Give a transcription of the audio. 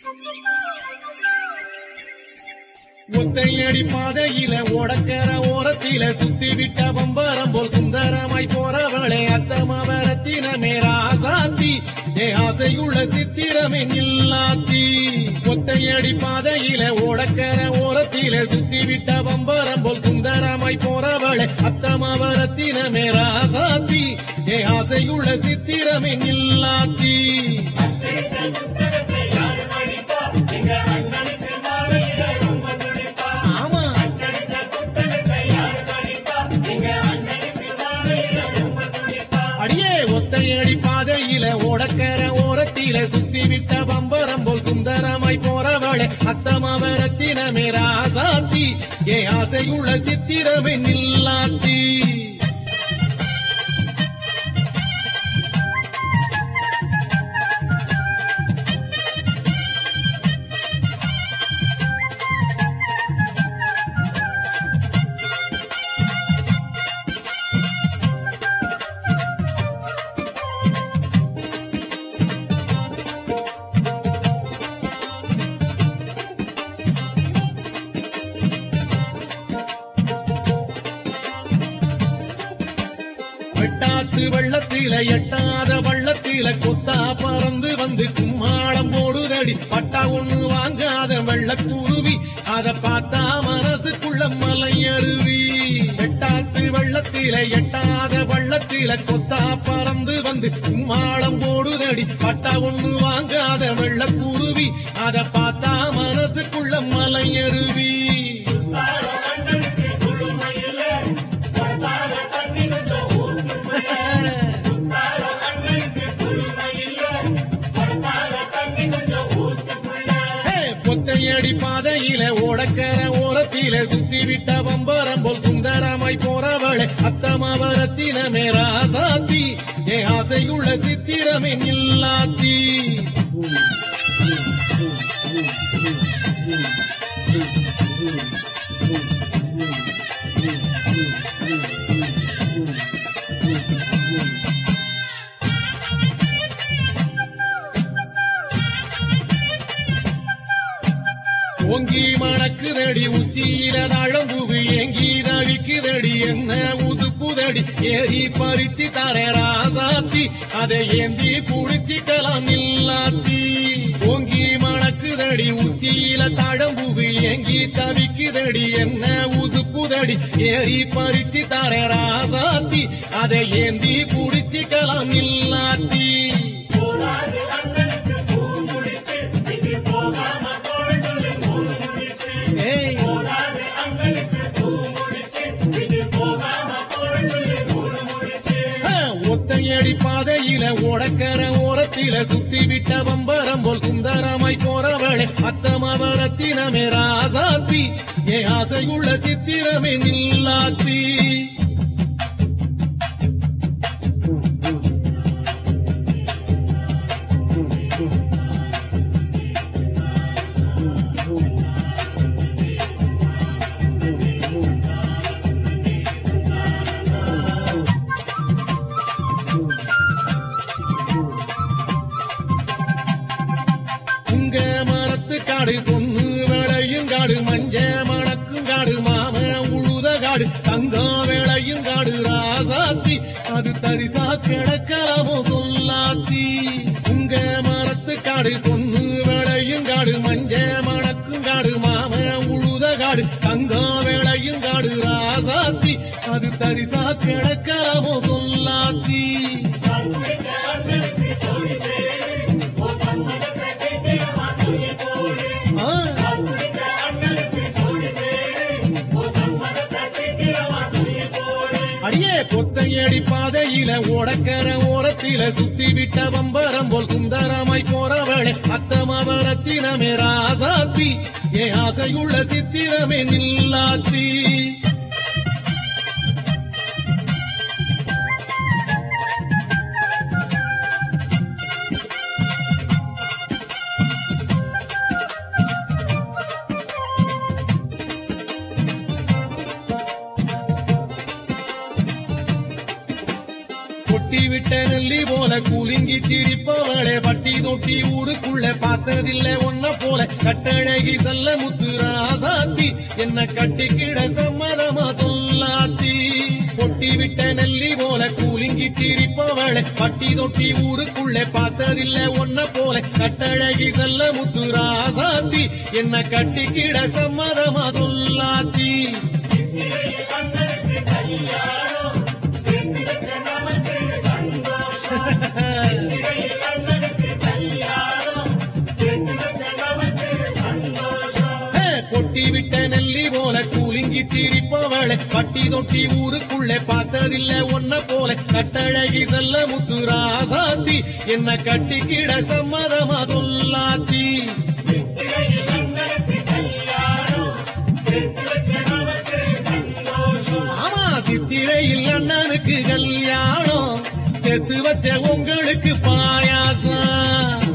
ஒத்தையடி பாதையில ஓடக்கர ஓரத்தில சுத்தி விட்ட பம்பரம் போல் சுந்தரமாய் போறவளே அத்தமவரத்தினமே ராசாத்தி ஏ ஆசையுள்ள சித்திரமே நில்லாத்தி ஒத்தையடி பாதையில ஓடக்கர ஓரத்தில சுத்தி விட்ட பம்பரம் போல் சுந்தரமாய் போறவளே அத்தமவரத்தினமே ராசாத்தி ஏ ஆசையுள்ள சித்திரமே நில்லாத்தி ஆமா அடியே ஒத்தையடி பாதையில ஓடக்கர ஓரத்தில சுத்தி விட்ட பம்பரம் போல் சுந்தரமாய் போறவளே அத்தமவரத்தினமே ராசாத்தி ஏ ஆசையுள்ள சித்திரமே நில்லாத்தி வெட்டாத்து வெள்ளத்தில எட்டாத வள்ளத்தில கொத்தா பறந்து வந்து கும்மாளம் போடுதடி பட்டா ஒண்ணு வாங்காத வெள்ளக்குருவி அத பார்த்தா மனசுக்குள்ள மலை அருவி வெட்டாத்து வெள்ளத்தில எட்டாத வள்ளத்தில கொத்தா பறந்து வந்து கும்மாளம் போடுதடி பட்டா ஒண்ணு வாங்காத வெள்ளக்குருவி அத பார்த்தா மனசுக்குள்ள மலை அருவி ஹே, பொத்தையடி பாதையில ஓடக்கர ஓரத்தில சுத்தி விட்ட பம்பரம் போல் சுந்தரமாய் போறவளே அத்தமவரத்தினமே ராசாத்தி ஏ ஆசையுள்ள சித்திரமே நில்லாத்தி ஓங்கி மணக்குதடி உச்சியில தழம்புவி ஏங்கி தவிக்குதடி என்ன உசுப்புதடி ஏறி பறிச்சு தர ராசாத்தி அதை ஏந்தி புடிச்சிக்கலாம் நில்லாத்தி ஓங்கி மணக்குதடி உச்சியில தழம்புவி ஏங்கி தவிக்குதடி என்ன உசுப்புதடி ஏறி பறிச்சு தர ராசாத்தி அதை ஏந்தி புடிச்சிக்கலாம் நில்லாத்தி ஏய் ஆ, ஒத்தையடி பாதையில ஓடக்கர ஓரத்தில சுத்தி விட்ட பம்பரம் போல் சுந்தரமாய் போறவளே அத்தமவரத்தினமே ராசாத்தி ஏ ஆசையுள்ள சித்திரமே நில்லாத்தி உங்க மரத்து காடு பொண்ணு விளையும் காடு மஞ்ச மணக்கும் காடு மாம உழுத காடு தங்கம் விளையும் காடு ராசாத்தி அது தரிசா கிடக்கலாமோ சொல்லாத்தி உங்க மரத்து காடு பொண்ணு விளையும் காடு மஞ்ச மணக்கும் காடு மாம உழுத காடு தங்கம் விளையும் காடு ராசாத்தி அது தரிசா கிடக்கலாமோ சொல்லாத்தி ஆ அடியே கொத்தையடி பாதையில ஓடக்கர ஓரத்தில சுத்தி விட்ட பம்பரம் போல் சுந்தரமாய் போறவளே அத்தமவரத்தினமே ராசாத்தி ஏ ஆசையுள்ள சித்திரமே நில்லாத்தி கொட்டி விட்ட விட்ட நெல்லி போல குலுங்கி சிரிப்பவளே பட்டி தொட்டி ஊருக்குள்ள பார்த்ததில்லை ஒன்ன போல கட்டழகி செல்ல முத்து ராசாத்தி என்ன கட்டிக்கிட சம்மதமா சொல்லாத்தி பொட்டி விட்ட நெல்லி போல கூலிங்கி சிரிப்பவளை பட்டி தொட்டி ஊருக்குள்ளே பார்த்ததில்லை ஒன்ன போல கட்டழகி செல்ல முத்து ராசாத்தி என்ன கட்டிக்கிட சம்மதமா சொல்லாத்தி ஹே, கொட்டி விட்ட நெல்லி போல கூலிங்கி சிரிப்பவளை பட்டி தொட்டி ஊருக்குள்ளே பார்த்ததில்லை ஒன்ன போல கட்டழகி செல்ல முத்து ராசாத்தி என்ன கட்டிக்கிட சம்மதமா சொல்லாத்தி ஆமா சித்திரையில் அண்ணனுக்கு கல்யாணம் செத்து வச்ச உங்களுக்கு பாயாசம்